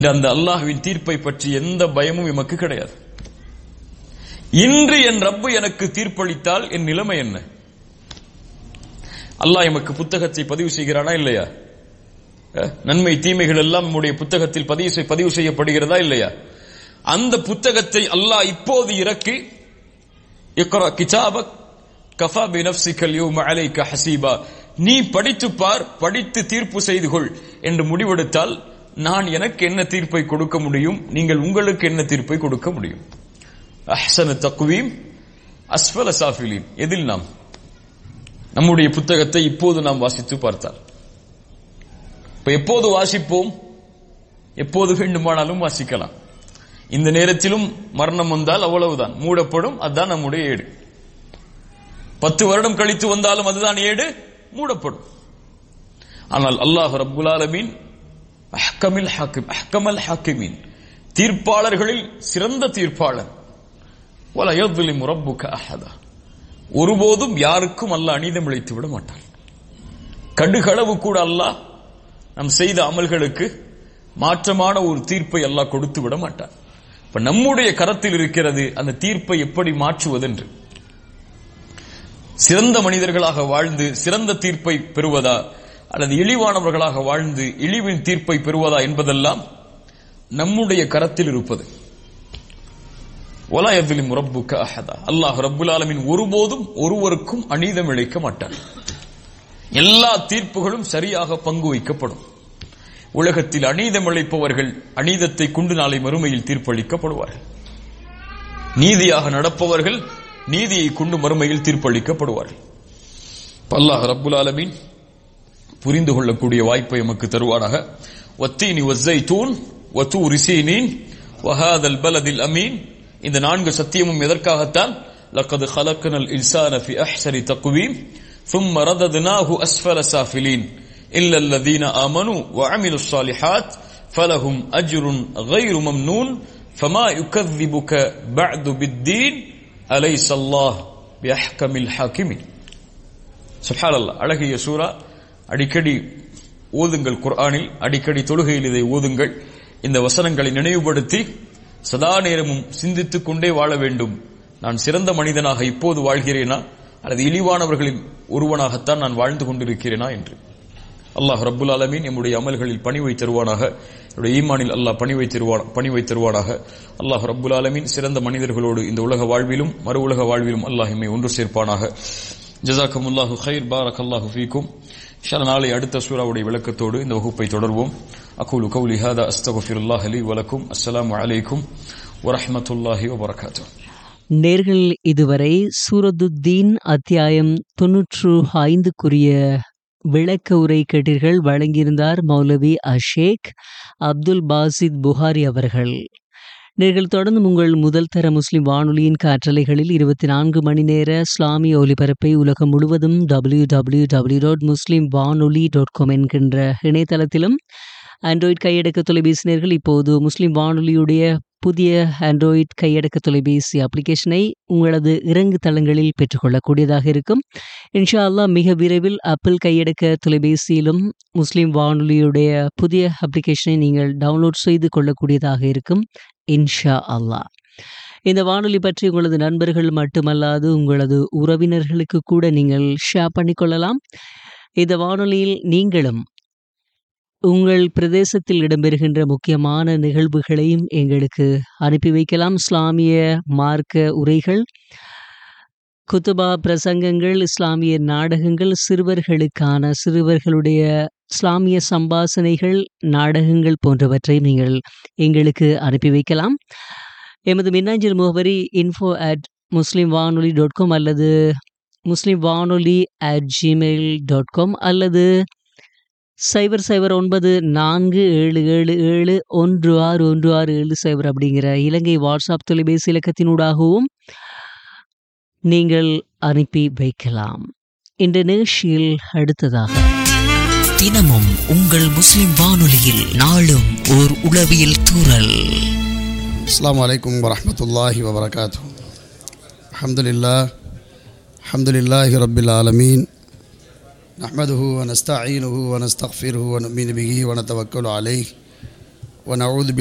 அந்த அல்லாஹ்வின் தீர்ப்பை பற்றி எந்த பயமும் எமக்கு கிடையாது இன்று என் ரப்பு எனக்கு தீர்ப்பளித்தால் என் நிலைமை என்ன அல்லாஹ் எமக்கு புத்தகத்தை பதிவு செய்கிறானா இல்லையா அஹ், நன்மை தீமைகள் எல்லாம் நம்முடைய புத்தகத்தில் பதிவு செய்- பதிவு செய்யப்படுகிறதா இல்லையா அந்த புத்தகத்தை அல்லாஹ் இப்போது இறக்கி இக்ரா கிதாபக் கஃபா பி நஃப்ஸிக அல்யௌம அலைக ஹஸீபா நீ படித்து பார் படித்து தீர்ப்பு செய்து கொள் என்று முடிவெடுத்தால் நான் எனக்கு என்ன தீர்ப்பை கொடுக்க முடியும் நீங்கள் உங்களுக்கு என்ன தீர்ப்பை கொடுக்க முடியும் அஹ்சன தக்வீம் அஸ்ஃபல சாஃபிலீன் எதில் நாம் நம்முடைய புத்தகத்தை இப்போது நாம் வாசித்து பார்த்தால் இப்ப எப்போது வாசிப்போம் எப்போது வேண்டுமானாலும் வாசிக்கலாம் இந்த நேரத்திலும் மரணம் வந்தால் அவ்வளவுதான் மூடப்படும் அதுதான் நம்முடைய ஏடு பத்து வருடம் கழித்து வந்தாலும் அதுதான் ஏடு மூடப்படும் ஆனால் அல்லாஹ் ரப்புல் ஆலமீன் அஹ்கமில் ஹாக்கிம் அஹ்கமல் ஹாக்கிமீன் தீர்ப்பாளர்களில் சிறந்த தீர்ப்பாளர் வல யظ்லிமு ரப்புக அஹதா ஒருபோதும் யாருக்கும் அல்லாஹ் அநீதம் இழைத்து விட மாட்டான் கடுகளவு கூட அல்லாஹ் நாம் செய்த அமல்களுக்கு மாற்றமான ஒரு தீர்ப்பை அல்லாஹ் கொடுத்து விட மாட்டான் இப்ப நம்முடைய கரத்தில் இருக்கிறது அந்த தீர்ப்பை எப்படி மாற்றுவதென்று சிறந்த மனிதர்களாக வாழ்ந்து சிறந்த தீர்ப்பை பெறுவதா அல்லது இழிவானவர்களாக வாழ்ந்து இழிவின் தீர்ப்பை பெறுவதா என்பதெல்லாம் நம்முடைய கரத்தில் இருப்பது ஒலா எதிலும் ரப்புக்க அஹதா அல்லாஹ் ரப்புல் ஆலமீன் ஒருபோதும் ஒருவருக்கும் அநீதம் இழைக்க மாட்டான் எல்லா தீர்ப்புகளும் சரியாக பங்கு வைக்கப்படும் உலகத்தில் அநீதம் இழைப்பவர்கள் அநீதத்தை கொண்டு நாளை மறுமையில் தீர்ப்பளிக்கப்படுவார்கள் நீதியாக நடப்பவர்கள் நீதியை கொண்டு மறுமையில் தீர்ப்பளிக்கப்படுவார்கள் இப்ப அல்லாஹ் ரப்புல் ஆலமீன் புரிந்து கொள்ளக்கூடிய வாய்ப்பை எமக்கு தருவானாக வத்தீனி வஸ்ஸைத்தூன் வத்தூரி சீனீன் வஹாதல் பலதில் அமீன் இந்த நான்கு சத்தியமும் எதற்காகத்தான் لقد خلقنا الإنسان في أحسن تقويم ثم رددناه أسفل سافلين إلا الذين آمنوا وعملوا الصالحات فلهم أجر غير ممنون فما يكذبك بعد بالدين أليس الله بأحكم الحاكمين சுப்ஹான் அல்லாஹ் அழகிய சூரா அடிக்கடி ஓதுங்கள் குர்ஆனில் அடிக்கடி தொழுகையில் இதை ஓதுங்கள் இந்த வசனங்களை நினைவுபடுத்தி சதா நேரமும் சிந்தித்துக் கொண்டே வாழ வேண்டும் நான் சிறந்த மனிதனாக இப்போது வாழ்கிறேனா அல்லது இழிவானவர்களின் ஒருவனாகத்தான் நான் வாழ்ந்து கொண்டிருக்கிறேனா என்று அல்லாஹ் ரப்புல் ஆலமீன் நம்முடைய அமல்களில் பணிவை தருவானாக என்னுடைய ஈமானில் அல்லாஹ் பணிவை தருவான் பணிவை தருவானாக அல்லாஹ் ரப்புல் ஆலமீன் சிறந்த மனிதர்களோடு இந்த உலக வாழ்விலும் மறு உலக வாழ்விலும் அல்லாஹ் எம்மை ஒன்று சேர்ப்பானாக ஜசாக்கும் அல்லாஹு ஹைர் பாரக் அல்லாஹு ஃபீக்கும் இன்ஷா நாளை அடுத்த சூறாவுடைய விளக்கத்தோடு இந்த வகுப்பை தொடர்வோம் அகூலு கௌலி ஹாதா அஸ்தகுஃபிருல்லாஹ் அலி வலக்கும் அஸ்ஸலாமு அலைக்கும் வரஹ்மத்துல்லாஹி வபரகாத்துஹ் நேர்கள் இதுவரை சூரதுத்தீன் அத்தியாயம் தொன்னூற்று ஐந்துக்குரிய விளக்க உரை கேட்டீர்கள் வழங்கியிருந்தார் மௌலவி அஷேக் அப்துல் பாசித் புகாரி அவர்கள் நேர்கள் தொடர்ந்து உங்கள் முதல் தர முஸ்லிம் வானொலியின் காற்றலைகளில் இருபத்தி நான்கு மணி நேர இஸ்லாமிய ஒலிபரப்பை உலகம் முழுவதும் W W W dot Muslim வானொலி டாட் காம் என்கின்ற இணையதளத்திலும் ஆண்ட்ராய்ட் கையடக்க தொலைபேசி நேர்கள் இப்போது முஸ்லிம் வானொலியுடைய புதிய ஆண்ட்ராய்ட் கையடக்க தொலைபேசி அப்ளிகேஷனை உங்களது இறங்கு தளங்களில் பெற்றுக்கொள்ளக்கூடியதாக இருக்கும் இன்ஷா அல்லாஹ் மிக விரைவில் ஆப்பிள் கையடக்க தொலைபேசியிலும் முஸ்லிம் வானொலியுடைய புதிய அப்ளிகேஷனை நீங்கள் டவுன்லோட் செய்து கொள்ளக்கூடியதாக இருக்கும் இன்ஷா அல்லாஹ் இந்த வானொலி பற்றி உங்களது நண்பர்கள் மட்டுமல்லாது உங்களது உறவினர்களுக்கு கூட நீங்கள் ஷேர் பண்ணிக்கொள்ளலாம் இந்த வானொலியில் நீங்களும் உங்கள் பிரதேசத்தில் இடம்பெறுகின்ற முக்கியமான நிகழ்வுகளையும் எங்களுக்கு அனுப்பி வைக்கலாம் இஸ்லாமிய மார்க்க உரைகள் குத்துபா பிரசங்கங்கள் இஸ்லாமிய நாடகங்கள் சிறுவர்களுக்கான சிறுவர்களுடைய இஸ்லாமிய சம்பாசனைகள் நாடகங்கள் போன்றவற்றை நீங்கள் எங்களுக்கு அனுப்பி வைக்கலாம் எமது மின்னஞ்சல் முகவரி இன்ஃபோ அட் முஸ்லீம் வானொலி டாட் காம் அல்லது முஸ்லீம் வானொலி அட் ஜிமெயில் டாட் காம் அல்லது சைபர் சைபர் ஒன்பது நான்கு ஏழு ஏழு ஏழு ஒன்று ஆறு ஒன்று ஆறு ஏழு சைபர் அப்படிங்கிற இலங்கை வாட்ஸ்அப் தொலைபேசி இலக்கத்தினூடாகவும் நீங்கள் அனுப்பி வைக்கலாம் இந்த நிகழ்ச்சியில் அடுத்ததாக தினமும் உங்கள் முஸ்லிம் வானொலியில் நாளும் ஓர் உளவியல் தூறல் السلام عليكم ورحمة الله وبركاته الحمد لله الحمد لله رب العالمين نحمده ونستعينه ونستغفره ونؤمن به ونتوكل عليه ونعوذ